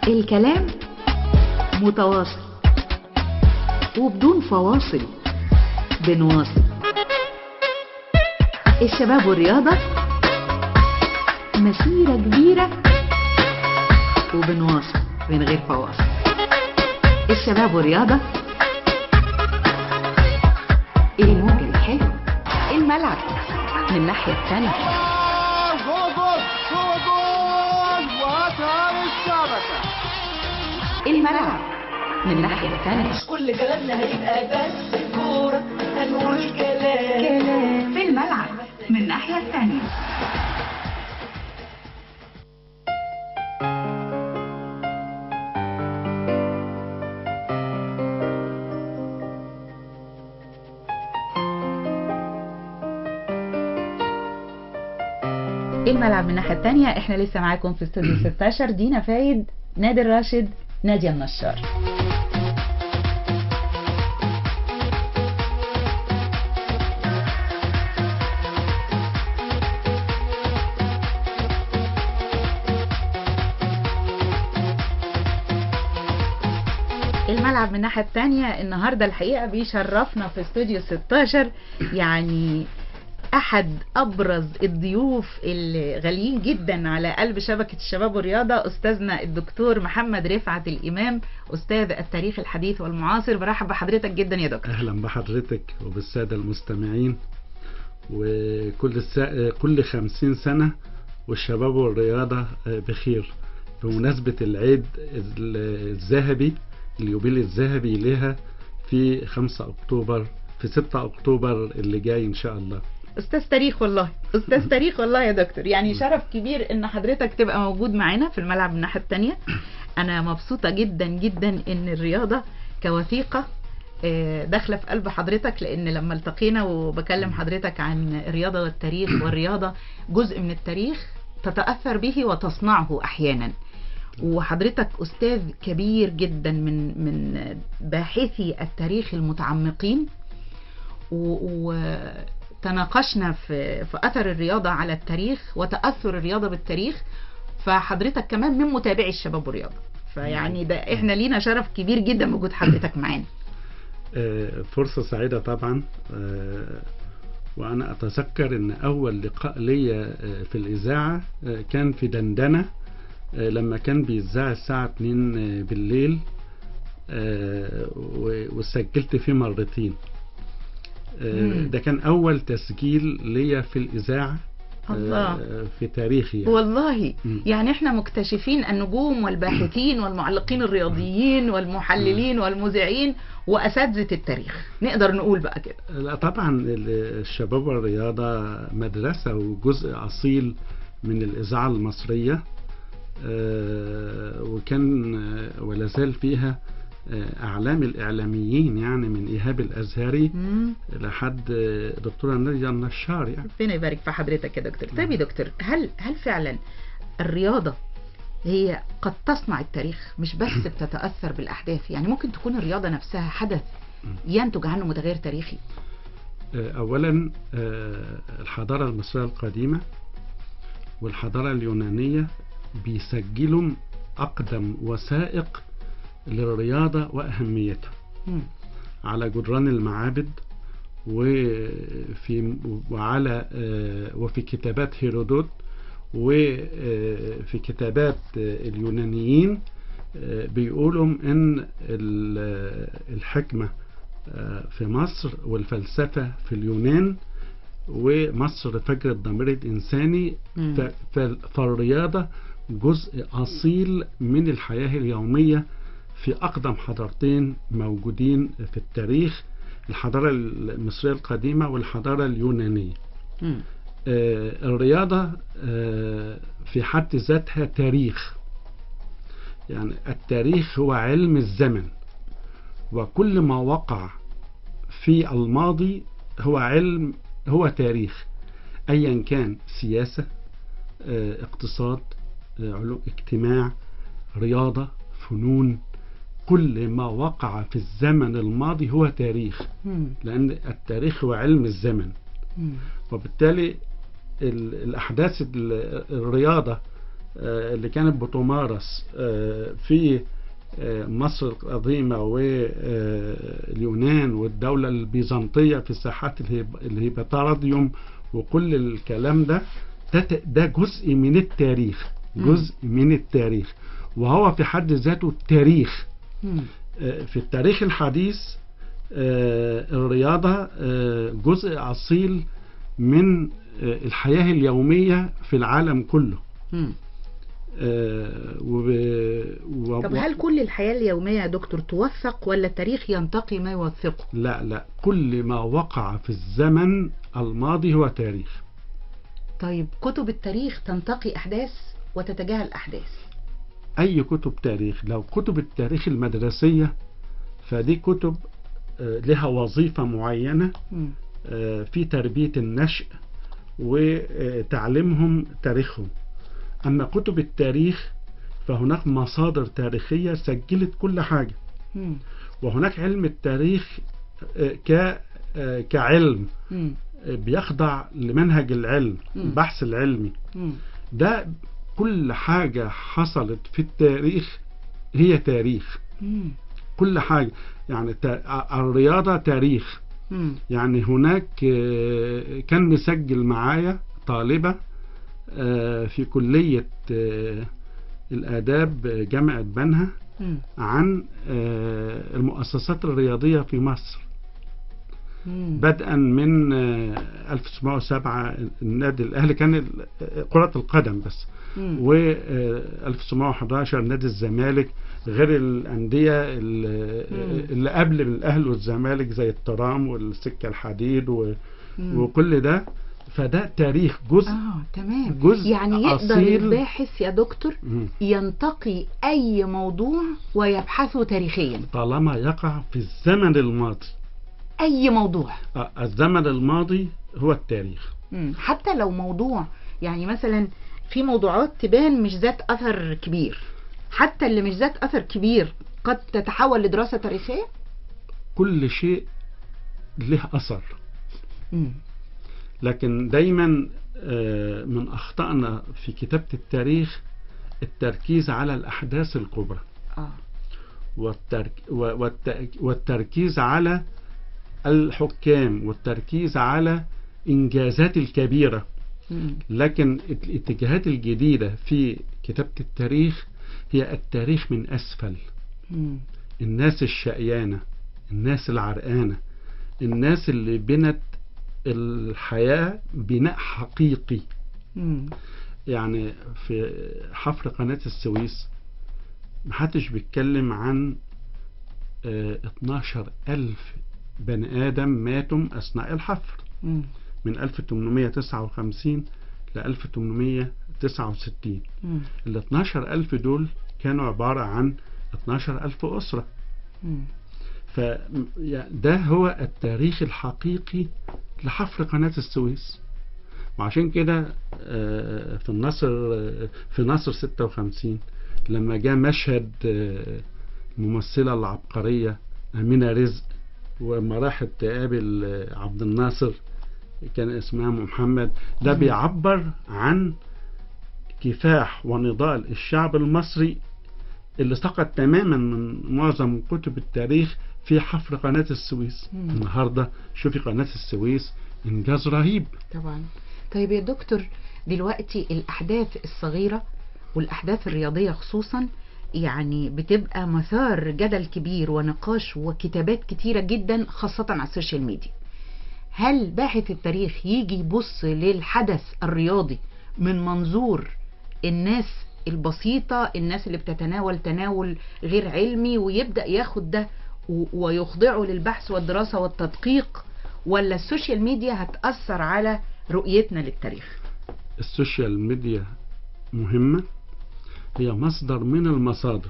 الكلام متواصل وبدون فواصل بنواصل الشباب والرياضة مسيرة كبيرة وبنواصل من غير فواصل الشباب والرياضة الموجة الحلو الملعب من الناحية التانية جوه جول جوه جول وقطع الشبكة الملعب من الناحية التانية مش كل كلامنا هيبقى بس كورة هنقول كلام في الملعب من الناحية التانية الملعب من الناحية التانية احنا لسه معاكم في استوديو 16 دينا فايد نادر راشد نادية النشار الملعب من الناحية التانية النهاردة الحقيقة بيشرفنا في استوديو 16 يعني أحد أبرز الضيوف الغاليين جدا على قلب شبكة الشباب والرياضة أستاذنا الدكتور محمد رفعت الإمام أستاذ التاريخ الحديث والمعاصر برحب بحضرتك جدا يا دكتور اهلا بحضرتك وبالساده المستمعين وكل السا... كل خمسين سنه والشباب والرياضه بخير بمناسبه العيد الذهبي اليوبيل الذهبي لها في 5 اكتوبر في 6 اكتوبر اللي جاي ان شاء الله استاذ تاريخ والله استاذ تاريخ والله يا دكتور يعني شرف كبير ان حضرتك تبقى موجود معانا في الملعب من الناحيه الثانيه انا مبسوطه جدا جدا ان الرياضه كوثيقه آه، داخله في قلب حضرتك لان لما التقينا وبكلم حضرتك عن الرياضه والتاريخ والرياضه جزء من التاريخ تتاثر به وتصنعه احيانا وحضرتك استاذ كبير جدا من من باحثي التاريخ المتعمقين وتناقشنا في في اثر الرياضه على التاريخ وتاثر الرياضه بالتاريخ فحضرتك كمان من متابعي الشباب والرياضه فيعني ده احنا لينا شرف كبير جدا وجود حضرتك معانا آه، فرصة سعيدة طبعا آه، وأنا أتذكر أن أول لقاء ليا آه، في الإذاعة آه، كان في دندنة آه، لما كان بيذاع الساعة 2 آه، بالليل آه، و- وسجلت فيه مرتين آه، مم. ده كان أول تسجيل ليا في الإذاعة آه، الله. في تاريخي يعني. والله مم. يعني احنا مكتشفين النجوم والباحثين والمعلقين الرياضيين والمحللين والمذيعين واساتذه التاريخ نقدر نقول بقى كده لا طبعا ال- الشباب والرياضة مدرسة وجزء أصيل من الإذاعة المصرية آه، وكان آه، ولا زال فيها آه، أعلام الإعلاميين يعني من إيهاب الأزهري مم. لحد آه، دكتورة نادية النشار يعني ربنا يبارك في حضرتك يا دكتور طيب يا دكتور هل هل فعلا الرياضه هي قد تصنع التاريخ مش بس بتتاثر بالاحداث يعني ممكن تكون الرياضه نفسها حدث ينتج عنه متغير تاريخي آه، أولا آه، الحضارة المصرية القديمة والحضارة اليونانية بيسجلوا أقدم وثائق للرياضة وأهميتها مم. على جدران المعابد وفي وعلى آه، وفي كتابات هيرودوت وفي كتابات آه، اليونانيين آه، بيقولوا ان ال- الحكمة آه، في مصر والفلسفة في اليونان ومصر فجر الضمير الإنساني مم. ف- ف- فالرياضة جزء أصيل من الحياة اليومية في أقدم حضارتين موجودين في التاريخ الحضارة المصرية القديمة والحضارة اليونانية مم. آه، الرياضة آه، في حد ذاتها تاريخ يعني التاريخ هو علم الزمن وكل ما وقع في الماضي هو علم هو تاريخ أيا كان سياسة آه، اقتصاد آه، علوم اجتماع رياضة فنون كل ما وقع في الزمن الماضي هو تاريخ مم. لأن التاريخ هو علم الزمن مم. وبالتالي ال- الأحداث ال- الرياضة آه، اللي كانت بتمارس آه، في آه، مصر القديمة واليونان والدولة البيزنطية في ساحات الهيب- الهيباتاراديوم وكل الكلام ده ده ت- ده جزء من التاريخ جزء من التاريخ وهو في حد ذاته تاريخ مم. آه، في التاريخ الحديث آه، الرياضة آه، جزء أصيل من آه، الحياة اليومية في العالم كله مم. آه، وب... و... طب و- هل كل الحياة اليومية يا دكتور توثق ولا التاريخ ينتقي ما يوثقه لا لا كل ما وقع في الزمن الماضي هو تاريخ طيب كتب التاريخ تنتقي أحداث وتتجاهل أحداث أي كتب تاريخ لو كتب التاريخ المدرسية فدي كتب آه، لها وظيفة معينة مم. آه، في تربية النشء وتعليمهم تاريخهم أما كتب التاريخ فهناك مصادر تاريخية سجلت كل حاجة مم. وهناك علم التاريخ آه، ك آه، كعلم مم. آه، بيخضع لمنهج العلم مم. البحث العلمي مم. ده كل حاجة حصلت في التاريخ هي تاريخ مم. كل حاجة يعني تا- الرياضة تاريخ مم. يعني هناك آه، كان مسجل معايا طالبة آه، في كلية آه، الآداب جامعة بنها مم. عن آه، المؤسسات الرياضية في مصر مم. بدءا من آه، 1907 النادي الأهلي كان ال- آه، كرة القدم بس مم. و آه، 1911 نادي الزمالك غير الأندية ال- مم. اللي قبل الأهلي والزمالك زي الترام والسكة الحديد و- مم. وكل ده فده تاريخ جزء اه تمام جزء يعني يقدر أصيل. الباحث يا دكتور مم. ينتقي اي موضوع ويبحثه تاريخيا طالما يقع في الزمن الماضي اي موضوع آه، الزمن الماضي هو التاريخ مم. حتى لو موضوع يعني مثلا في موضوعات تبان مش ذات اثر كبير حتى اللي مش ذات اثر كبير قد تتحول لدراسة تاريخية كل شيء له أثر مم. لكن دايما آه، من أخطائنا في كتابة التاريخ التركيز على الأحداث الكبرى اه والترك و- والت- والتركيز على الحكام والتركيز على إنجازات الكبيرة مم. لكن الاتجاهات الجديدة في كتابة التاريخ هي التاريخ من أسفل مم. الناس الشقيانة الناس العرقانة الناس اللي بنت الحياة بناء حقيقي مم. يعني في حفر قناة السويس محدش بيتكلم عن آه، 12 ألف بني آدم ماتوا أثناء الحفر مم. من 1859 ل 1869 مم. ال 12 ألف دول كانوا عبارة عن 12 ألف أسرة مم. فده هو التاريخ الحقيقي لحفر قناة السويس وعشان كده آه، في النصر آه، في نصر 56 لما جاء مشهد آه، الممثلة العبقرية أمينة رزق وما راحت تقابل آه، عبد الناصر كان اسمها أم محمد ده مم. بيعبر عن كفاح ونضال الشعب المصري اللي سقط تماما من معظم كتب التاريخ في حفر قناة السويس مم. النهاردة شوفي قناة السويس إنجاز رهيب طبعا طيب يا دكتور دلوقتي الأحداث الصغيرة والأحداث الرياضية خصوصا يعني بتبقى مثار جدل كبير ونقاش وكتابات كتيرة جدا خاصة على السوشيال ميديا هل باحث التاريخ يجي يبص للحدث الرياضي من منظور الناس البسيطة الناس اللي بتتناول تناول غير علمي ويبدأ ياخد ده و- ويخضعه للبحث والدراسة والتدقيق ولا السوشيال ميديا هتأثر على رؤيتنا للتاريخ السوشيال ميديا مهمة هي مصدر من المصادر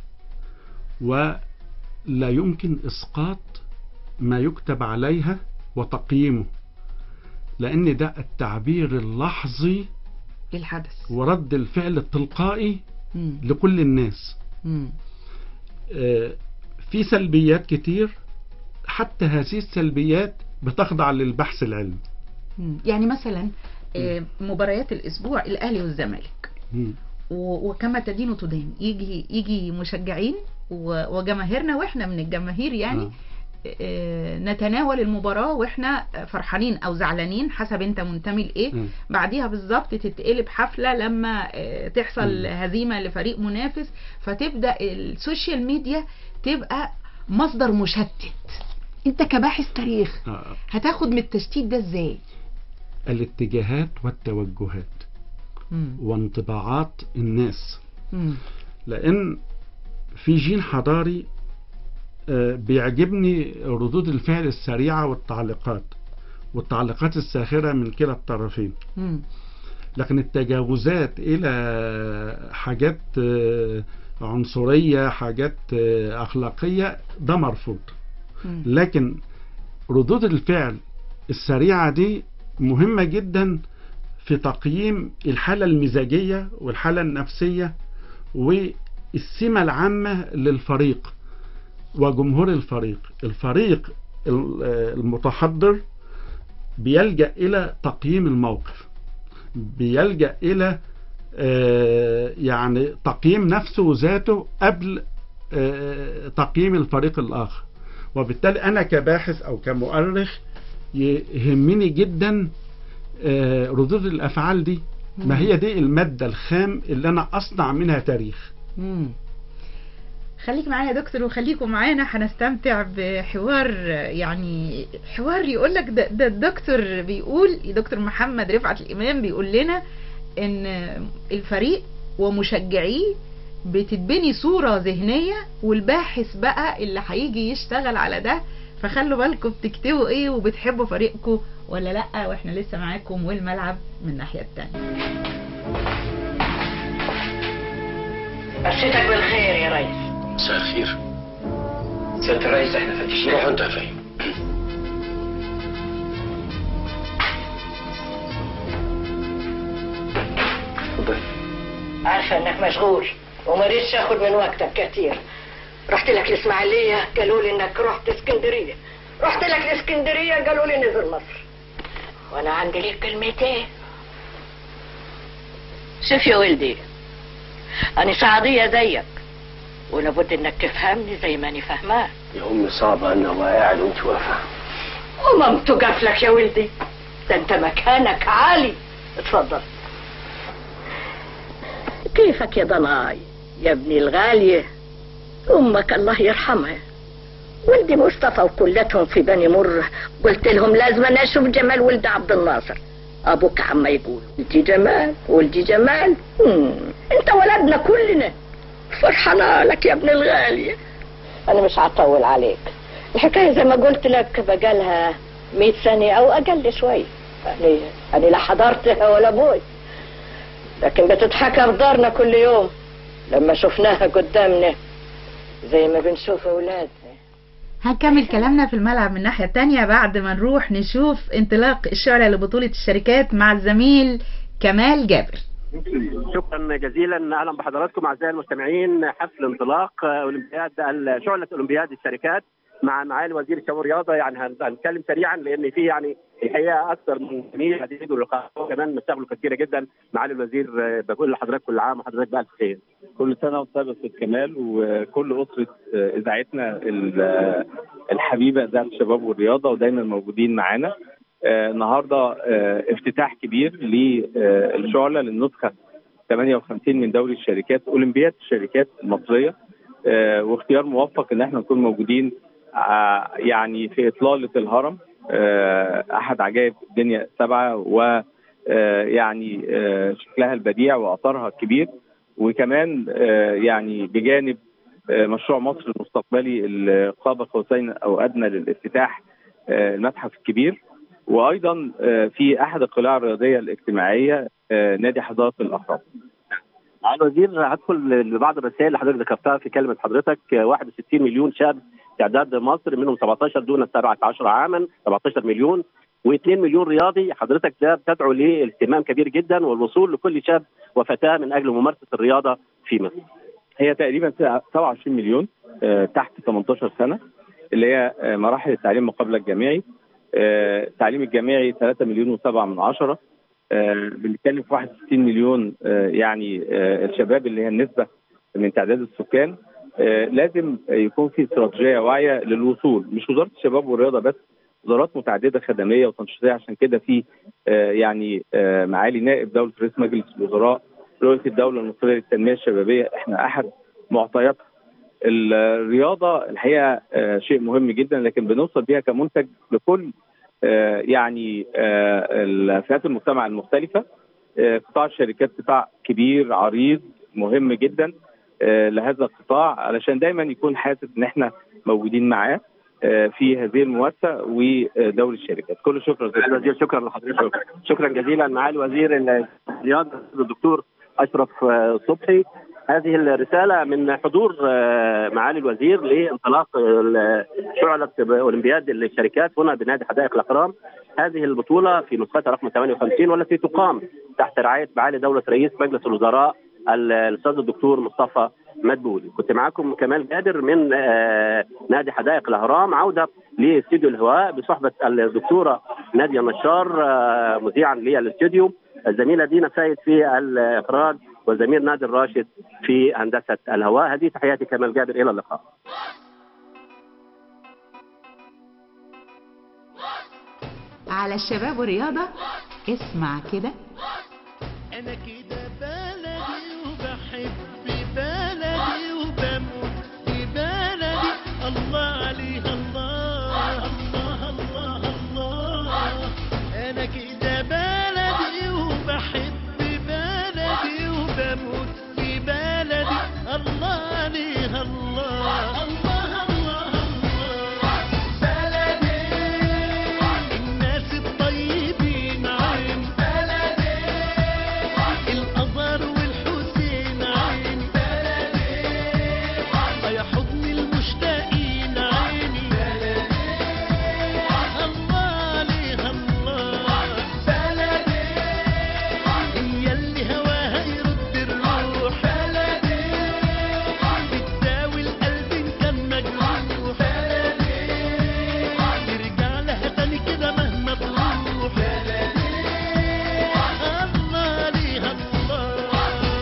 ولا يمكن إسقاط ما يكتب عليها وتقييمه لأن ده التعبير اللحظي للحدث ورد الفعل التلقائي مم. لكل الناس مم. آه، في سلبيات كتير حتى هذه السلبيات بتخضع للبحث العلمي مم. يعني مثلا آه، مباريات الأسبوع الأهلي والزمالك مم. و- وكما تدين تدان يجي يجي مشجعين و- وجماهيرنا واحنا من الجماهير يعني آه. آه، نتناول المباراة واحنا فرحانين او زعلانين حسب انت منتمي لايه مم. بعديها بالظبط تتقلب حفلة لما آه، تحصل مم. هزيمة لفريق منافس فتبدأ السوشيال ميديا تبقى مصدر مشتت انت كباحث تاريخ آه. هتاخد من التشتيت ده ازاي الاتجاهات والتوجهات مم. وانطباعات الناس مم. لان في جين حضاري آه، بيعجبني ردود الفعل السريعة والتعليقات والتعليقات الساخرة من كلا الطرفين مم. لكن التجاوزات إلى حاجات آه، عنصرية حاجات آه، أخلاقية ده مرفوض مم. لكن ردود الفعل السريعة دي مهمة جدا في تقييم الحالة المزاجية والحالة النفسية والسمة العامة للفريق وجمهور الفريق الفريق ال- آه، المتحضر بيلجأ إلى تقييم الموقف بيلجأ إلى آه، يعني تقييم نفسه وذاته قبل آه، تقييم الفريق الآخر وبالتالي أنا كباحث أو كمؤرخ يهمني جدا آه، ردود الأفعال دي ما هي دي المادة الخام اللي أنا أصنع منها تاريخ مم. خليك معايا يا دكتور وخليكم معانا هنستمتع بحوار يعني حوار يقول لك ده, ده الدكتور بيقول دكتور محمد رفعت الامام بيقول لنا ان الفريق ومشجعيه بتتبني صورة ذهنية والباحث بقى اللي هيجي يشتغل على ده فخلوا بالكم بتكتبوا ايه وبتحبوا فريقكم ولا لا واحنا لسه معاكم والملعب من الناحية التانية مسيتك بالخير يا ريس مساء الخير سيادة الرئيس احنا فتشنا روح انت يا فهيم اتفضل عارفة انك مشغول وما ريتش اخد من وقتك كتير رحت لك الاسماعيلية قالوا لي انك رحت اسكندرية رحت لك الاسكندرية قالوا لي نزل مصر وانا عندي ليك كلمتين شوف يا ولدي انا سعدية زيك ولابد انك تفهمني زي ما انا فاهماك يا أمي صعبة أنا قاعد وأنت واقفة وما تقف لك يا ولدي ده انت مكانك عالي اتفضل كيفك يا ضناي يا ابني الغالية امك الله يرحمها ولدي مصطفى وكلتهم في بني مر قلت لهم لازم انا اشوف جمال ولد عبد الناصر ابوك عم يقول ولدي جمال ولدي جمال مم. انت ولدنا كلنا فرحانة لك يا ابن الغالية انا مش هطول عليك الحكاية زي ما قلت لك بقالها مئة سنة او اقل شوي يعني انا لا حضرتها ولا ابوي لكن بتتحكى في دارنا كل يوم لما شفناها قدامنا زي ما بنشوف اولادنا هنكمل كلامنا في الملعب من الناحية التانية بعد ما نروح نشوف انطلاق الشعلة لبطولة الشركات مع الزميل كمال جابر شكرا جزيلا اهلا بحضراتكم اعزائي المستمعين حفل انطلاق اولمبياد شعله اولمبياد الشركات مع معالي وزير الشباب والرياضه يعني هن- هنتكلم سريعا لان في يعني الحقيقه اكثر من جميع هذه اللقاءات وكمان مشاغل كثيره جدا معالي الوزير آه، بقول لحضرتك كل عام وحضرتك بالف خير. كل سنه وانت طيب يا استاذ كمال وكل اسره آه، اذاعتنا ال- آه، الحبيبه اذاعه الشباب والرياضه ودايما موجودين معانا آه، النهارده آه، افتتاح كبير للشعله للنسخه 58 من دوري الشركات اولمبياد الشركات المصريه آه، واختيار موفق ان احنا نكون موجودين آه، يعني في اطلاله الهرم آه، احد عجائب الدنيا السبعه و آه، يعني آه، شكلها البديع واثرها الكبير وكمان آه، يعني بجانب آه، مشروع مصر المستقبلي القاب قوسين او ادنى للافتتاح آه، المتحف الكبير وايضا آه، في احد القلاع الرياضيه الاجتماعيه آه، نادي حدائق الاهرام معالي الوزير هدخل لبعض الرسائل اللي حضرتك ذكرتها في كلمه حضرتك آه، 61 مليون شاب تعداد مصر منهم 17 دون 17 عاما 17 مليون و2 مليون رياضي حضرتك ده بتدعو لاهتمام كبير جدا والوصول لكل شاب وفتاه من اجل ممارسه الرياضه في مصر. هي تقريبا 27 مليون آه، تحت 18 سنه اللي هي آه، مراحل التعليم ما قبل الجامعي آه، التعليم الجامعي 3 مليون و7 من عشرة آه، بنتكلم في 61 مليون آه، يعني آه، الشباب اللي هي النسبه من تعداد السكان آه، لازم يكون في استراتيجيه واعيه للوصول مش وزاره الشباب والرياضه بس وزارات متعدده خدميه وتنشيطيه عشان كده في آه، يعني آه، معالي نائب دوله رئيس مجلس الوزراء رؤيه الدوله المصريه للتنميه الشبابيه احنا احد معطياتها الرياضه الحقيقه آه، شيء مهم جدا لكن بنوصل بيها كمنتج لكل آه، يعني آه، فئات المجتمع المختلفه آه، قطاع الشركات قطاع كبير عريض مهم جدا آه، لهذا القطاع علشان دايما يكون حاسس ان احنا موجودين معاه آه، في هذه المؤسسه ودوري الشركات كل شكر معالي الوزير شكرا لحضرتك شكرا جزيلا معالي وزير الرياضه الدكتور اشرف آه، صبحي هذه الرساله من حضور آه، معالي الوزير لانطلاق ال- شعله اولمبياد الشركات هنا بنادي حدائق الاهرام هذه البطوله في نسختها رقم 58 والتي تقام تحت رعايه معالي دوله رئيس مجلس الوزراء ال- الاستاذ الدكتور مصطفى مدبولي كنت معكم كمال جابر من آه، نادي حدائق الاهرام عوده لاستديو الهواء بصحبه الدكتوره ناديه نشار آه، مذيعا للاستوديو الزميله دينا سيد في الاخراج والزميل نادر راشد في هندسه الهواء هذه تحياتي كمال جابر الى اللقاء على الشباب والرياضة اسمع كده انا كده بلدي وبحب بلدي وبموت في بلدي الله عليها الله الله الله الله انا كده بلدي وبحب بلدي وبموت في بلدي الله عليها الله الله الله الله بلدي الناس الطيبين عين بلدي الأزهر والحسين عين بلدي يا حضن المشتاقين عيني بلدي الله عليها الله بلدي هي اللي هواها يرد الروح بلدي بتداوي القلب إن كان مجروح بلدي ترجع لها تاني كده مهما تروح بلدي الله عليها الله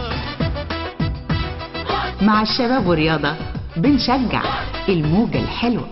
مع الشباب والرياضة بنشجع الموجة الحلوة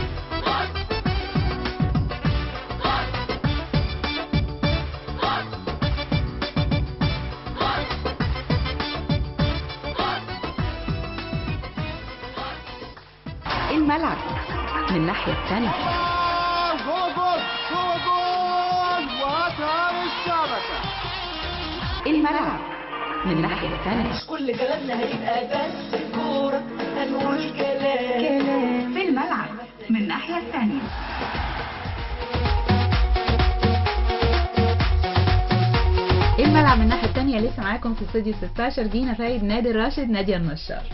الملعب من الناحية التانية جول جول جول جول وأتى الشبكة الملعب من الناحية التانية مش كل كلامنا هيبقى بس كورة هنقول كلام في الملعب من الناحية التانية الملعب من الناحية التانية لسه معاكم في استوديو 16 دينا فايد نادر راشد نادية النشار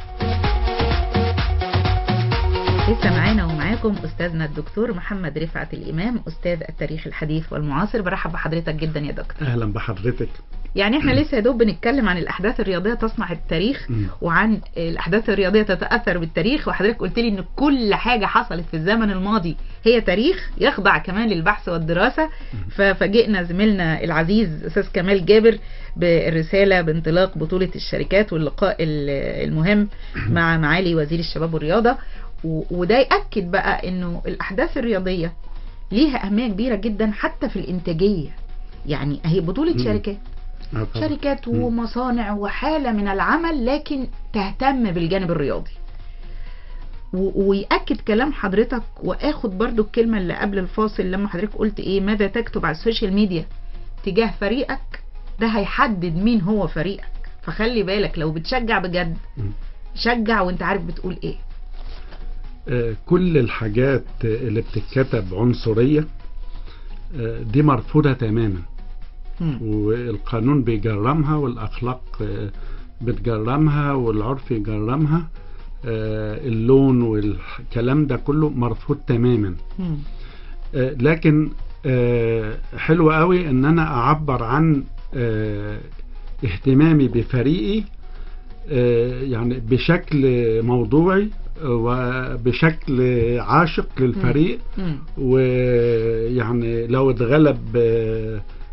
لسه معانا ومعاكم استاذنا الدكتور محمد رفعت الامام استاذ التاريخ الحديث والمعاصر برحب بحضرتك جدا يا دكتور اهلا بحضرتك يعني احنا لسه يا دوب بنتكلم عن الاحداث الرياضيه تصنع التاريخ مم. وعن الاحداث الرياضيه تتاثر بالتاريخ وحضرتك قلت لي ان كل حاجه حصلت في الزمن الماضي هي تاريخ يخضع كمان للبحث والدراسه ففاجئنا زميلنا العزيز استاذ كمال جابر بالرساله بانطلاق بطوله الشركات واللقاء ال- المهم مع معالي وزير الشباب والرياضه و- وده ياكد بقى انه الاحداث الرياضيه ليها اهميه كبيره جدا حتى في الانتاجيه يعني هي بطوله مم. شركات آه طبعا. شركات مم. ومصانع وحالة من العمل لكن تهتم بالجانب الرياضي و- ويأكد كلام حضرتك واخد برضو الكلمة اللي قبل الفاصل لما حضرتك قلت ايه ماذا تكتب على السوشيال ميديا تجاه فريقك ده هيحدد مين هو فريقك فخلي بالك لو بتشجع بجد مم. شجع وانت عارف بتقول ايه آه، كل الحاجات اللي بتتكتب عنصرية آه، دي مرفوضة تماما مم. والقانون بيجرمها والأخلاق آه، بتجرمها والعرف يجرمها آه، اللون والكلام ده كله مرفوض تماما مم. آه، لكن آه، حلو قوي ان انا اعبر عن آه، اهتمامي بفريقي آه، يعني بشكل موضوعي وبشكل عاشق للفريق مم. ويعني لو اتغلب آه،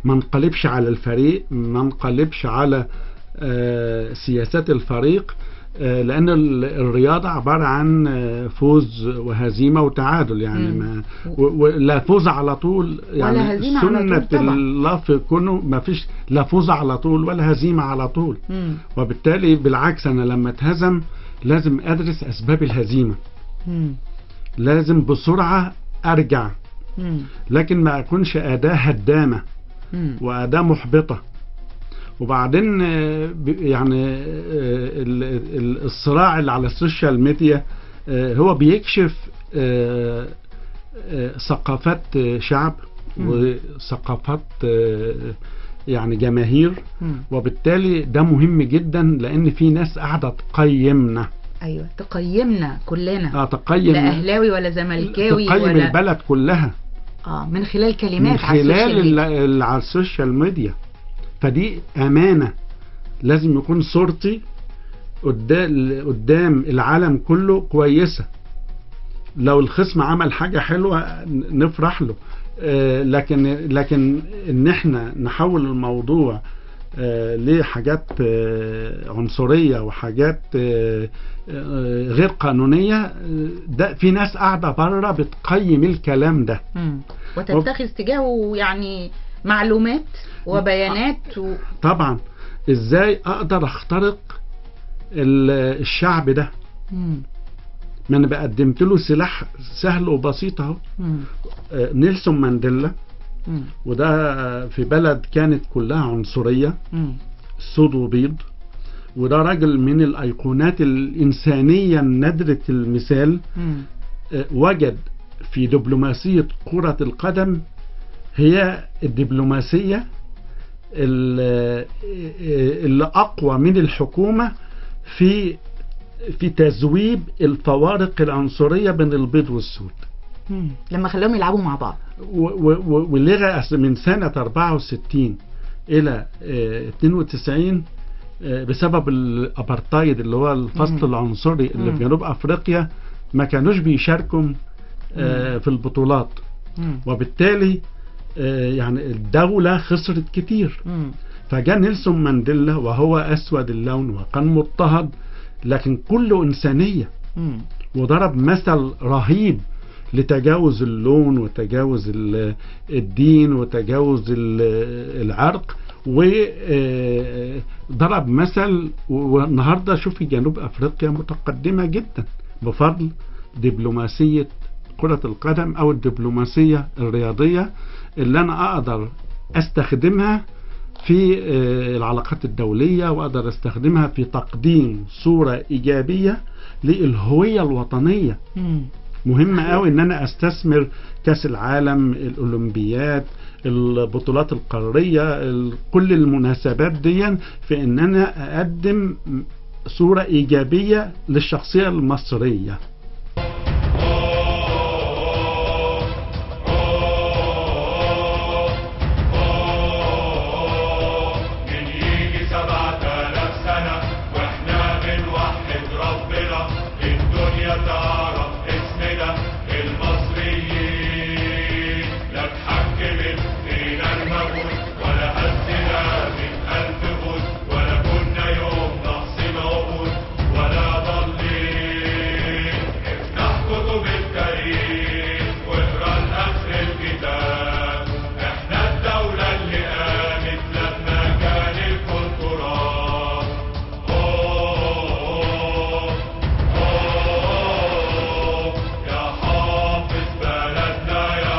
ما نقلبش على الفريق ما نقلبش على آه، سياسات الفريق آه، لان ال- الرياضه عباره عن آه، فوز وهزيمه وتعادل يعني مم. ما و- ولا فوز على طول يعني هزيمة على طول سنه طبعا. الله في كونه ما فيش لا فوز على طول ولا هزيمه على طول مم. وبالتالي بالعكس انا لما اتهزم لازم ادرس اسباب الهزيمه مم. لازم بسرعه ارجع مم. لكن ما اكونش اداه هدامه مم. واداه محبطه وبعدين آه، ب- يعني آه، ال- ال- الصراع اللي على السوشيال ميديا آه، هو بيكشف آه، آه، ثقافات آه، شعب مم. وثقافات آه، يعني جماهير مم. وبالتالي ده مهم جدا لان في ناس قاعده تقيمنا ايوه تقيمنا كلنا اه تقيم لا اهلاوي ولا زملكاوي تقيم ولا البلد كلها اه من خلال كلمات من على خلال السوشيال ال- ميديا. اللي على السوشيال ميديا فدي امانه لازم يكون صورتي قدام قدام العالم كله كويسه لو الخصم عمل حاجه حلوه ن- نفرح له آه، لكن لكن ان احنا نحول الموضوع آه، لحاجات آه، عنصريه وحاجات آه، آه، غير قانونيه آه، ده في ناس قاعده بره بتقيم الكلام ده مم. وتتخذ تجاهه يعني معلومات وبيانات و... طبعا ازاي اقدر اخترق ال- الشعب ده مم. ما انا قدمت له سلاح سهل وبسيط اهو مم. آه، نيلسون مانديلا مم. وده في بلد كانت كلها عنصريه مم. سود وبيض وده راجل من الايقونات الانسانيه نادره المثال مم. آه، وجد في دبلوماسيه كره القدم هي الدبلوماسيه ال- اللي اقوى من الحكومه في في تذويب الفوارق العنصريه بين البيض والسود مم. لما خلاهم يلعبوا مع بعض و- و- و- ولغى أصل من سنه 64 الى آه، 92 آه، بسبب الابارتايد اللي هو الفصل مم. العنصري اللي مم. في جنوب افريقيا ما كانوش بيشاركوا آه، في البطولات مم. وبالتالي آه، يعني الدولة خسرت كتير مم. فجاء نيلسون مانديلا وهو أسود اللون وكان مضطهد لكن كله إنسانية مم. وضرب مثل رهيب لتجاوز اللون وتجاوز ال- الدين وتجاوز ال- العرق وضرب مثل والنهارده شوفي جنوب افريقيا متقدمه جدا بفضل دبلوماسيه كرة القدم او الدبلوماسية الرياضية اللي انا اقدر استخدمها في آه، العلاقات الدولية واقدر استخدمها في تقديم صورة ايجابية للهوية الوطنية مم. مهم قوي ان انا استثمر كاس العالم الاولمبيات البطولات القاريه ال- كل المناسبات دي في ان انا اقدم صوره ايجابيه للشخصيه المصريه من يجي سبعة آلاف سنة واحنا بنوحد ربنا الدنيا تعرف اسمنا المصريين لا اتحكمت فينا الموت ولا هزنا من ألف موت ولا كنا يوم نحصي موت ولا ضالين افتح كتب التاريخ واقرا لآخر الكتاب احنا الدولة اللي قامت لما كان الكون تراب أوه أوه يا حافظ بلدنا يا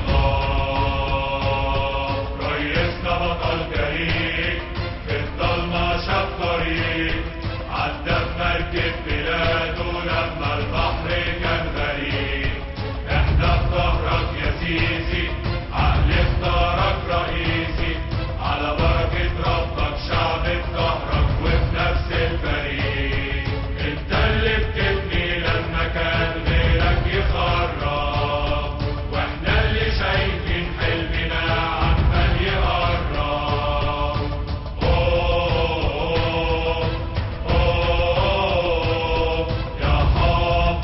الله ريسنا بطل كريم في الضلمة شاف طريق عدى بمركب بلاده لما البحر كان غريب احنا في ظهرك يا سيسي عقل اختارك رئيسي على بركة ربك شعب في ظهرك وفي نفس الفريق انت اللي بتبني لما كان غيرك يخرب واحنا اللي شايفين حلمنا عمال يقرب أوه أوه يا حافظ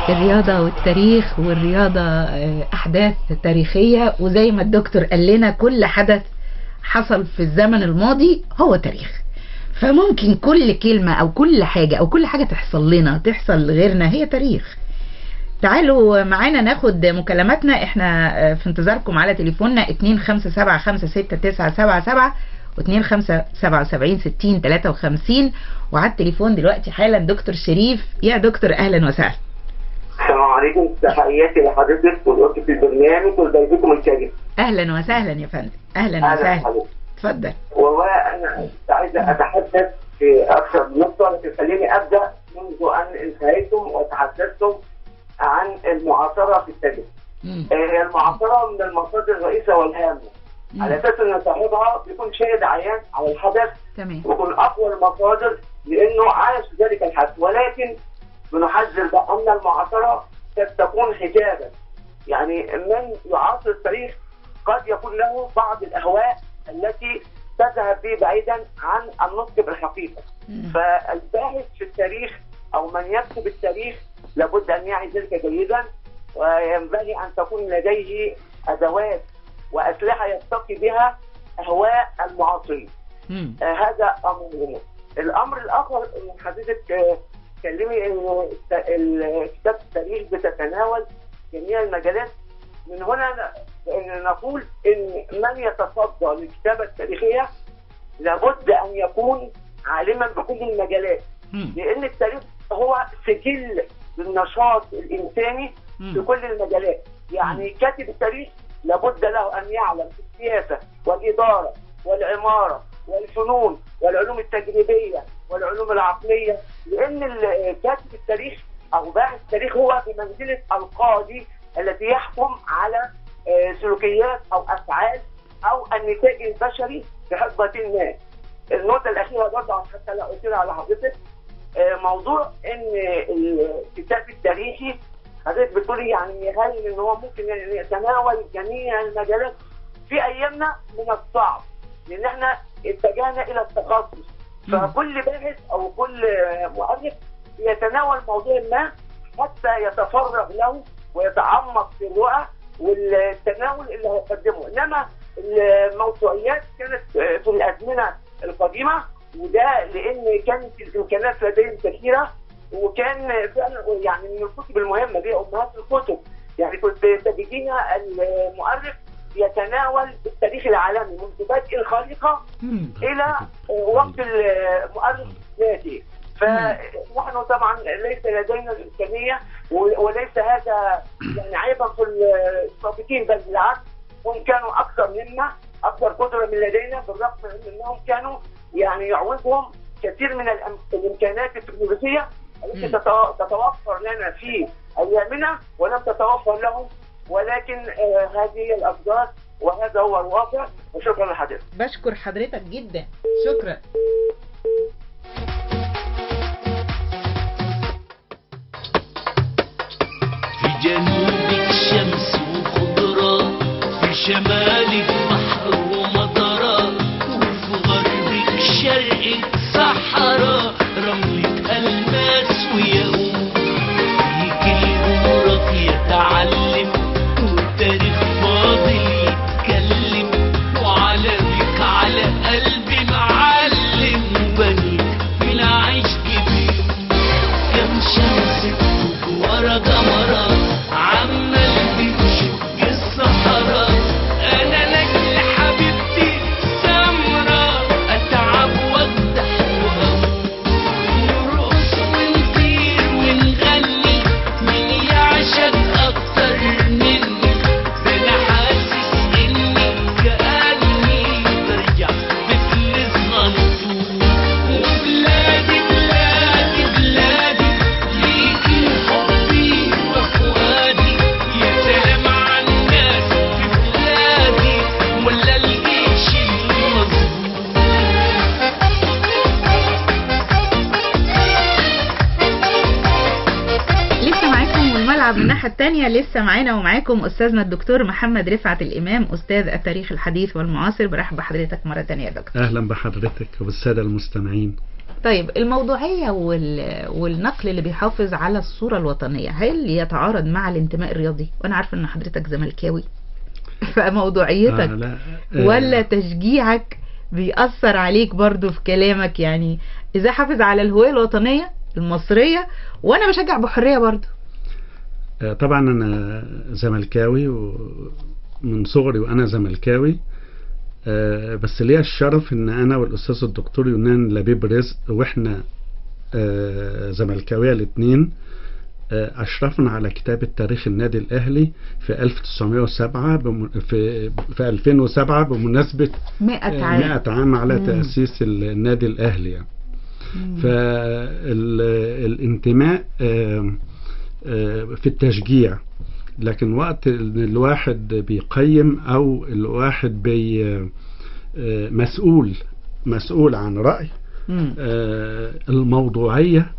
الرياضة والتاريخ والرياضة آه، أحداث تاريخية وزي ما الدكتور قال لنا كل حدث حصل في الزمن الماضي هو تاريخ فممكن كل كلمة أو كل حاجة أو كل حاجة تحصل لنا تحصل لغيرنا هي تاريخ تعالوا معانا ناخد مكالماتنا احنا آه، في انتظاركم على تليفوننا 25756977 و25776053 وعلى التليفون دلوقتي حالا دكتور شريف يا دكتور اهلا وسهلا السلام عليكم تحياتي لحضرتك ولأسرة البرنامج ولضيفكم الكريم اهلا وسهلا يا فندم اهلا أهلا وسهلا حضرتك اتفضل والله أنا كنت عايز أتحدث في أكثر من نقطة لكن خليني أبدأ منذ أن انتهيتم وتحدثتم عن المعاصرة في التاريخ. آه، المعاصرة من المصادر الرئيسة والهامة على أساس أن صاحبها بيكون شاهد عيان على الحدث تمام ويكون أقوى المصادر لأنه عاش ذلك الحدث ولكن بنحذر بأن المعاصرة قد تكون حجابا يعني من يعاصر التاريخ قد يكون له بعض الأهواء التي تذهب به بعيدا عن النطق بالحقيقة فالباحث في التاريخ أو من يكتب التاريخ لابد أن يعي ذلك جيدا وينبغي أن تكون لديه أدوات وأسلحة يتقي بها أهواء المعاصرين آه، هذا امر مهم. الامر الاخر ان حضرتك آه، تكلمي ان الت- ال- كتابه التاريخ بتتناول جميع المجالات من هنا ن- إن نقول ان من يتصدى للكتابه التاريخيه لابد ان يكون عالما بكل المجالات لان التاريخ هو سجل للنشاط الانساني في كل المجالات يعني كاتب التاريخ لابد له ان يعلم في السياسه والاداره والعماره والفنون والعلوم التجريبيه والعلوم العقليه لان ال- كاتب التاريخ او باحث التاريخ هو بمنزله القاضي الذي يحكم على آه، سلوكيات او افعال او النتاج البشري في حقبه ما. النقطه الاخيره برضه حتى لا قلت على حضرتك آه، موضوع ان الكتاب التاريخي حضرتك بتقولي يعني هل ان هو ممكن يتناول جميع المجالات في ايامنا من الصعب لان احنا اتجهنا الى التخصص فكل باحث او كل مؤلف يتناول موضوع ما حتى يتفرغ له ويتعمق في الرؤى والتناول اللي هيقدمه انما الموسوعيات كانت في الازمنه القديمه وده لان كانت الامكانيات لديهم كثيره وكان فعلا يعني من الكتب المهمه دي امهات الكتب يعني كنت تجدين المؤرخ يتناول التاريخ العالمي منذ بدء الخليقه الى وقت المؤرخ ذاته فنحن طبعا ليس لدينا الامكانيه و- وليس هذا يعني عيبا في السابقين بل بالعكس هم كانوا اكثر منا اكثر قدره من لدينا بالرغم من انهم كانوا يعني يعوزهم كثير من الأم- الامكانات التكنولوجيه التي تتو- تتوفر لنا في ايامنا ولم تتوفر لهم ولكن آه هذه هي الاقدار وهذا هو الواقع وشكرا لحضرتك بشكر حضرتك جدا شكرا في جنوبك شمس وخضرة في شمالك بحر ومطرة وفي غربك شرقك صحراء رملة ألماس وياقوت فيك الأمرك يتعلم والتاريخ فاضل يتكلم وعلمك على قلبي معلم وبنيك في العيش كبير كم شمس بتوج ورا قمرة عمال بتشق الصحراء انا لاجل حبيبتي سمرة اتعب واجدح واموت نرقص ونطير ونغني مين يعشق اكتر مني ده انا حاسس اني كاني برجع طفل صغنطوط وبلادي بلادي بلادي ليكي حبي وفؤادي يا سلام على الناس في بلادي ولا الجيش المظبوط لسه معاكم والملعب من الناحية التانية لسه معانا ومعاكم أستاذنا الدكتور محمد رفعت الإمام أستاذ التاريخ الحديث والمعاصر برحب بحضرتك مرة تانية يا دكتور اهلا بحضرتك وبالساده المستمعين طيب الموضوعية وال... والنقل اللي بيحافظ على الصورة الوطنية هل يتعارض مع الانتماء الرياضي وانا عارفة ان حضرتك زملكاوي فموضوعيتك آه لا آه، ولا تشجيعك بيأثر عليك برضو في كلامك يعني إذا حافظ على الهوية الوطنية المصرية وأنا بشجع بحرية برضو آه، طبعا انا زملكاوي ومن صغري وانا زملكاوي آه، بس ليا الشرف ان انا والاستاذ الدكتور يونان لبيب رزق واحنا آه، زملكاويه الاثنين اشرفنا على كتابه تاريخ النادي الاهلي في 1907 بم... في في 2007 بمناسبه 100 عام 100 عام على مم. تاسيس النادي الاهلي يعني. فالانتماء في التشجيع لكن وقت ان الواحد بيقيم او الواحد بي آه، مسؤول مسؤول عن رأي مم. آه، الموضوعية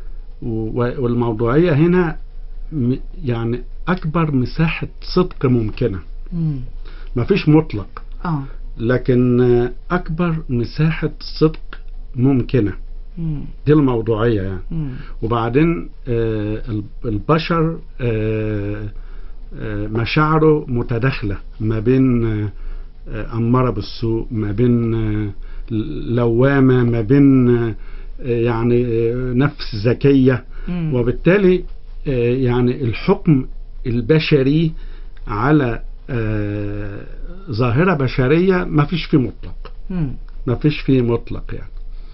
و- والموضوعية هنا م- يعني أكبر مساحة صدق ممكنة مم. مفيش مطلق اه لكن آه، أكبر مساحة صدق ممكنة مم. دي الموضوعية يعني مم. وبعدين آه، البشر آه، آه، مشاعره متداخلة ما بين آه، آه، أمارة بالسوء ما بين آه، لوامة ما بين آه، يعني آه، نفس ذكية مم. وبالتالي آه، يعني الحكم البشري على آه، ظاهرة بشرية ما فيش فيه مطلق مم. ما فيش فيه مطلق يعني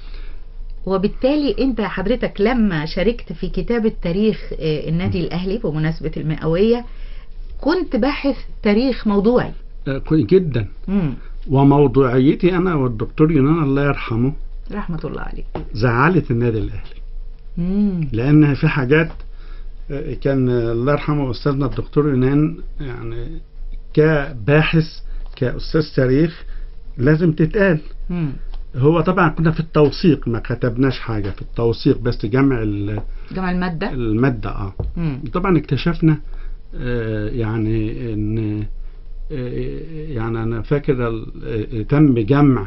وبالتالي انت حضرتك لما شاركت في كتابة تاريخ آه، النادي الاهلي بمناسبة المئوية كنت باحث تاريخ موضوعي آه، كويس جدا مم. وموضوعيتي انا والدكتور يونان الله يرحمه رحمة الله عليك زعلت النادي الاهلي مم. لان في حاجات آه، كان آه، الله يرحمه استاذنا الدكتور يونان يعني كباحث كاستاذ تاريخ لازم تتقال مم. هو طبعا كنا في التوثيق ما كتبناش حاجه في التوثيق بس جمع ال- جمع المادة الماده اه مم. طبعا اكتشفنا آه، يعني ان آه، يعني انا فاكر ال- آه، تم جمع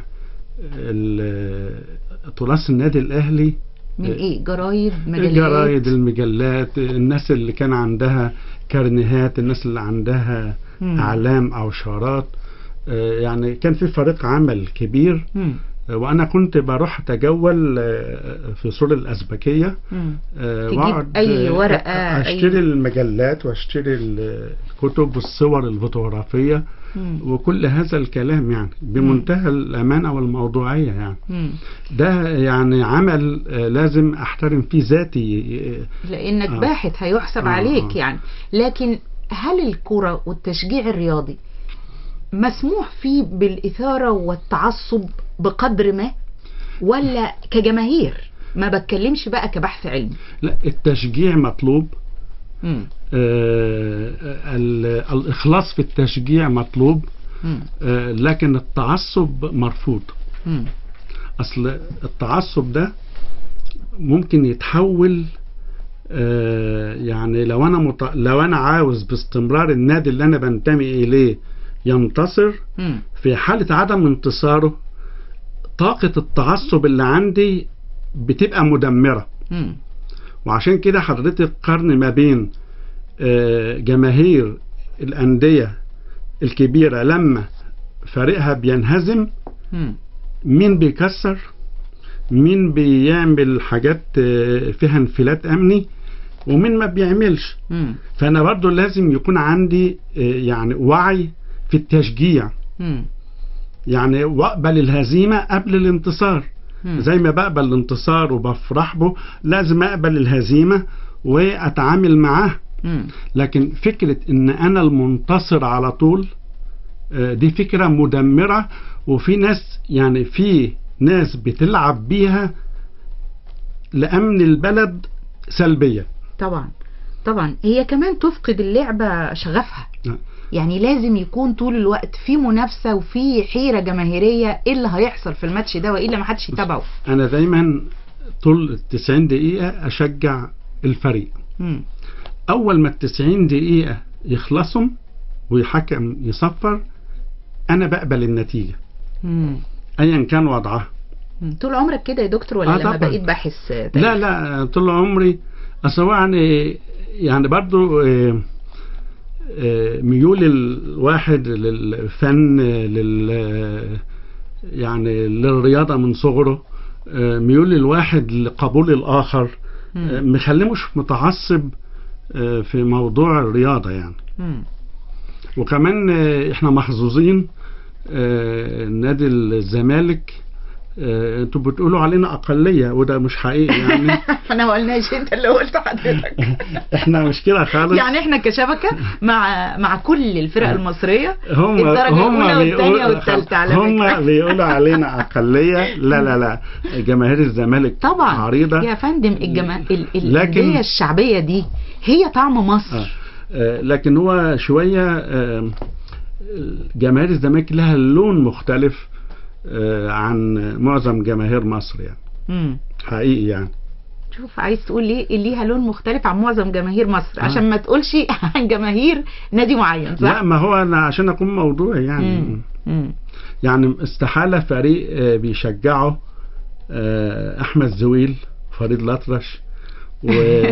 ال- تراث النادي الاهلي من ايه جرايد مجلات الجرايد المجلات الناس اللي كان عندها كارنيهات الناس اللي عندها مم. اعلام او شارات آه، يعني كان في فريق عمل كبير مم. آه، وانا كنت بروح اتجول آه، في سور الازبكيه مم. آه، تجيب واقعد أي آه، ورقة، اشتري أي- المجلات واشتري ال- الكتب والصور الفوتوغرافيه مم. وكل هذا الكلام يعني بمنتهى الامانه والموضوعيه يعني مم. ده يعني عمل آه، لازم احترم فيه ذاتي آه، لانك آه. باحث هيحسب آه، عليك آه. يعني لكن هل الكرة والتشجيع الرياضي مسموح فيه بالإثارة والتعصب بقدر ما ولا كجماهير ما بتكلمش بقى كبحث علمي لا التشجيع مطلوب مم. آه، ال- الإخلاص في التشجيع مطلوب مم. آه، لكن التعصب مرفوض مم. أصل التعصب ده ممكن يتحول آه، يعني لو أنا مت... لو أنا عاوز باستمرار النادي اللي أنا بنتمي إليه ينتصر مم. في حالة عدم انتصاره طاقة التعصب اللي عندي بتبقى مدمرة مم. وعشان كده حضرتك قرن ما بين آه، جماهير الأندية الكبيرة لما فريقها بينهزم مم. مين بيكسر مين بيعمل حاجات آه، فيها انفلات أمني ومين ما بيعملش مم. فأنا برضو لازم يكون عندي آه، يعني وعي في التشجيع مم. يعني واقبل الهزيمة قبل الانتصار مم. زي ما بقبل الانتصار وبفرح به لازم اقبل الهزيمة واتعامل معاه مم. لكن فكرة ان انا المنتصر على طول آه، دي فكرة مدمرة وفي ناس يعني في ناس بتلعب بيها لأمن البلد سلبية طبعا طبعا هي كمان تفقد اللعبة شغفها نعم. يعني لازم يكون طول الوقت في منافسة وفي حيرة جماهيرية ايه اللي هيحصل في الماتش ده والا ما حدش يتابعه أنا دايما طول التسعين دقيقة أشجع الفريق مم. أول ما التسعين دقيقة يخلصوا ويحكم يصفر أنا بقبل النتيجة مم. أيا كان وضعها مم. طول عمرك كده يا دكتور ولا آه لما طبعاً. بقيت باحث آه، تاريخ؟ لا لا طول عمري اصل هو يعني يعني برضو آه، آه، ميول الواحد للفن لل يعني للرياضة من صغره آه، ميول الواحد لقبول الآخر آه، مخليه مش متعصب آه، في موضوع الرياضة يعني مم. وكمان آه، احنا محظوظين آه، نادي الزمالك آه، انتوا بتقولوا علينا اقليه وده مش حقيقي يعني احنا ما قلناش انت اللي قلت حضرتك احنا مش كده خالص يعني احنا كشبكه مع مع كل الفرق المصريه هم الدرجه هم الاولى والثانيه بيقولوا والثالثه على هم فكره بيقولوا علينا اقليه لا لا لا جماهير الزمالك طبعا عريضه يا فندم الجما... ال- لكن- الانديه الشعبيه دي هي طعم مصر آه. آه، لكن هو شويه آه، جماهير الزمالك لها لون مختلف آه، عن معظم جماهير مصر يعني مم. حقيقي يعني شوف عايز تقول ليه ليها لون مختلف عن معظم جماهير مصر عشان ما تقولش عن جماهير نادي معين صح؟ لا ما هو انا عشان اكون موضوعي يعني مم. مم. يعني استحالة فريق آه، بيشجعه آه، أحمد زويل فريد الأطرش و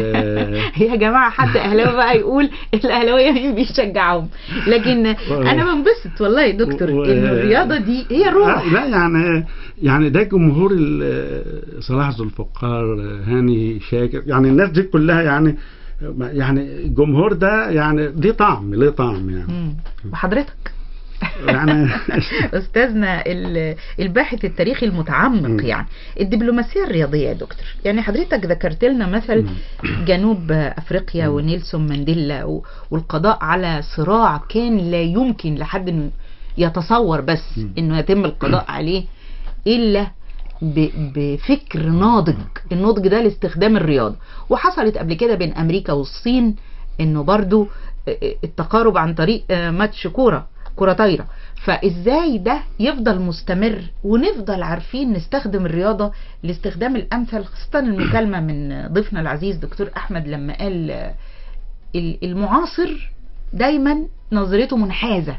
يا جماعه حد اهلاوي بقى يقول الاهلاويه مين بيشجعهم لكن انا بنبسط والله يا دكتور و- ان الرياضه دي هي آه، الروح لا يعني يعني ده جمهور ال- صلاح ذو الفقار آه، هاني شاكر يعني الناس دي كلها يعني يعني الجمهور ده يعني ليه طعم ليه طعم يعني مم. وحضرتك يعني استاذنا ال- الباحث التاريخي المتعمق يعني الدبلوماسيه الرياضيه يا دكتور يعني حضرتك ذكرت لنا مثل جنوب افريقيا ونيلسون مانديلا و- والقضاء على صراع كان لا يمكن لحد انه يتصور بس انه يتم القضاء عليه الا ب- بفكر ناضج النضج ده لاستخدام الرياضه وحصلت قبل كده بين امريكا والصين انه برضو التقارب عن طريق ماتش كوره كرة طايرة فازاي ده يفضل مستمر ونفضل عارفين نستخدم الرياضة لاستخدام الامثل خاصة المكالمة من ضيفنا العزيز دكتور احمد لما قال آه، ال- المعاصر دايما نظرته منحازة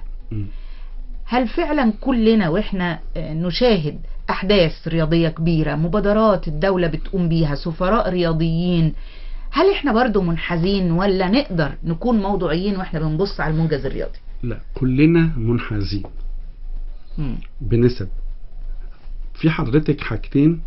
هل فعلا كلنا واحنا آه، نشاهد احداث رياضية كبيرة مبادرات الدولة بتقوم بيها سفراء رياضيين هل احنا برضو منحازين ولا نقدر نكون موضوعيين واحنا بنبص على المنجز الرياضي لا كلنا منحازين مم. بنسب في حضرتك حاجتين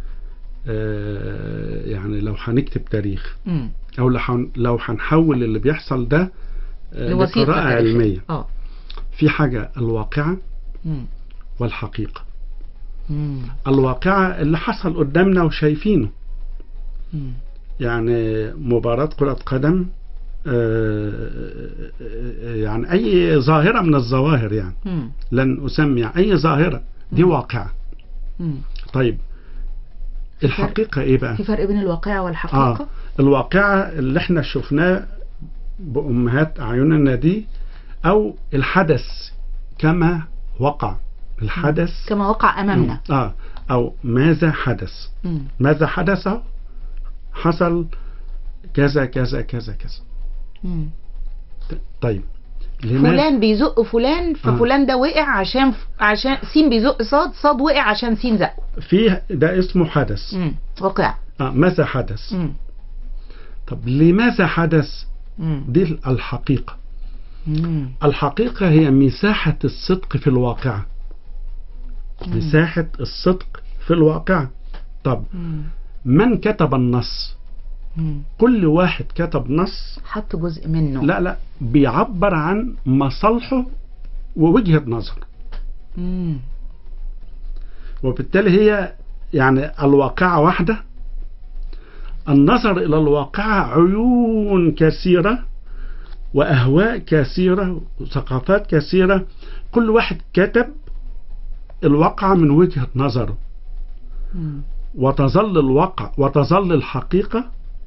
آه، يعني لو هنكتب تاريخ مم. او لو هن- لو هنحول اللي بيحصل ده آه، لوثيقة لقراءة تاريخية. علمية اه في حاجة الواقعة مم. والحقيقة مم. الواقعة اللي حصل قدامنا وشايفينه مم. يعني مباراة كرة قدم آه، آه، يعني أي ظاهرة من الظواهر يعني مم. لن أسمي أي ظاهرة دي واقعة مم. طيب الحقيقة إيه بقى؟ في فرق بين الواقعة والحقيقة آه الواقعة اللي احنا شفناه بأمهات أعيننا دي أو الحدث كما وقع الحدث كما وقع امامنا آه أو ماذا حدث مم. ماذا حدث حصل كذا كذا كذا كذا مم. طيب لماذا فلان بيزق فلان ففلان ده وقع عشان عشان سين بيزق صاد صاد وقع عشان سين زقه فيه ده اسمه حدث مم. وقع آه ماذا حدث مم. طب لماذا حدث مم. دي الحقيقة مم. الحقيقة هي مساحة الصدق في الواقعة مساحة الصدق في الواقعة طب مم. من كتب النص مم. كل واحد كتب نص حط جزء منه لا لا بيعبر عن مصالحه ووجهة نظر مم. وبالتالي هي يعني الواقعة واحدة النظر إلى الواقعة عيون كثيرة وأهواء كثيرة وثقافات كثيرة كل واحد كتب الواقعة من وجهة نظره مم. وتظل الواقع وتظل الحقيقة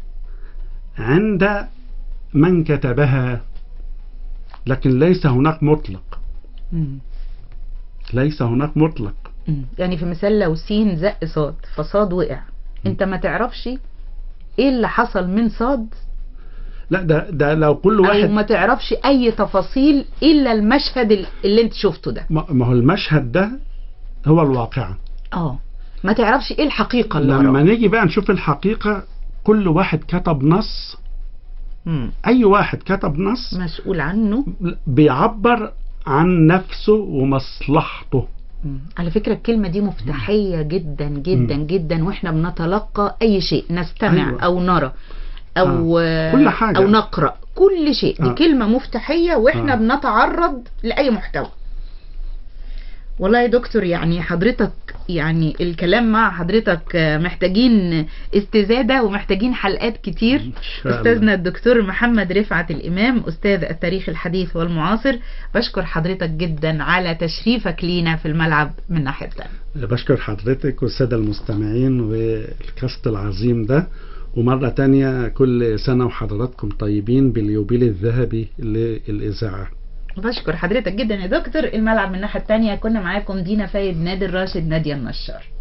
عند من كتبها لكن ليس هناك مطلق مم. ليس هناك مطلق مم. يعني في مثال لو سين زق صاد فصاد وقع انت ما تعرفش ايه اللي حصل من صاد لا ده ده لو كل او واحد ما تعرفش اي تفاصيل الا المشهد ال- اللي انت شفته ده ما ما هو المشهد ده هو الواقعة اه ما تعرفش ايه الحقيقه اللي لما وراه نيجي بقى نشوف الحقيقة كل واحد كتب نص مم. أي واحد كتب نص مسؤول عنه بيعبر عن نفسه ومصلحته مم. على فكرة الكلمة دي مفتاحية جدا جدا جدا واحنا بنتلقى اي شيء نستمع أيوة. او نرى او آه. كل حاجة. او نقرأ كل شيء دي آه. كلمة مفتاحية واحنا آه. بنتعرض لأي محتوى والله يا دكتور يعني حضرتك يعني الكلام مع حضرتك آه، محتاجين استزادة ومحتاجين حلقات كتير شاء الله. أستاذنا الدكتور محمد رفعت الإمام أستاذ التاريخ الحديث والمعاصر بشكر حضرتك جدا على تشريفك لينا في الملعب من ناحية تانية بشكر حضرتك والسادة المستمعين والكاست العظيم ده ومرة تانية كل سنة وحضراتكم طيبين باليوبيل الذهبي للإذاعة بشكر حضرتك جدا يا دكتور الملعب من الناحية التانية كنا معاكم دينا فايد نادر راشد نادية النشار